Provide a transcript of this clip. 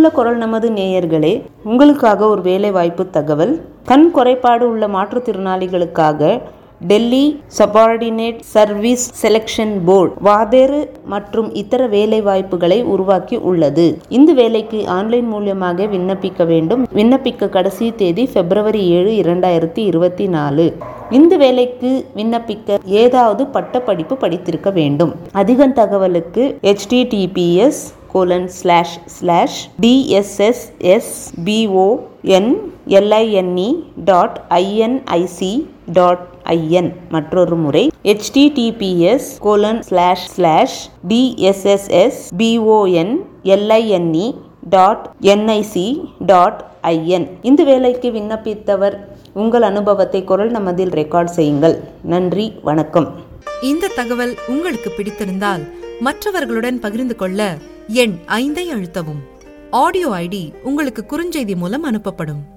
அன்புள்ள குரல் நமது நேயர்களே உங்களுக்காக ஒரு வேலை வாய்ப்பு தகவல் கண் குறைபாடு உள்ள மாற்றுத்திறனாளிகளுக்காக Delhi subordinate service selection board வாதேறு மற்றும் இதர வேலை வாய்ப்புகளை உருவாக்கி உள்ளது இந்த வேலைக்கு ஆன்லைன் மூலியமாக விண்ணப்பிக்க வேண்டும் விண்ணப்பிக்க கடைசி தேதி பிப்ரவரி ஏழு இரண்டாயிரத்தி இருபத்தி நாலு இந்த வேலைக்கு விண்ணப்பிக்க ஏதாவது பட்டப்படிப்பு படித்திருக்க வேண்டும் அதிக தகவலுக்கு https colon slash slash DSSS BON LINE dot INIC dot IN மற்றொரு முறை https colon slash slash DSSS BON LINE dot NIC dot IN இந்த வேலைக்கு விண்ணப்பித்தவர் உங்கள் அனுபவத்தை குரல் நமதில் ரெக்கார்ட் செய்யுங்கள் நன்றி வணக்கம் இந்த தகவல் உங்களுக்கு பிடித்திருந்தால் மற்றவர்களுடன் பகிர்ந்து கொள்ள எண் ஐந்தை அழுத்தவும் ஆடியோ ஐடி உங்களுக்கு குறுஞ்செய்தி மூலம் அனுப்பப்படும்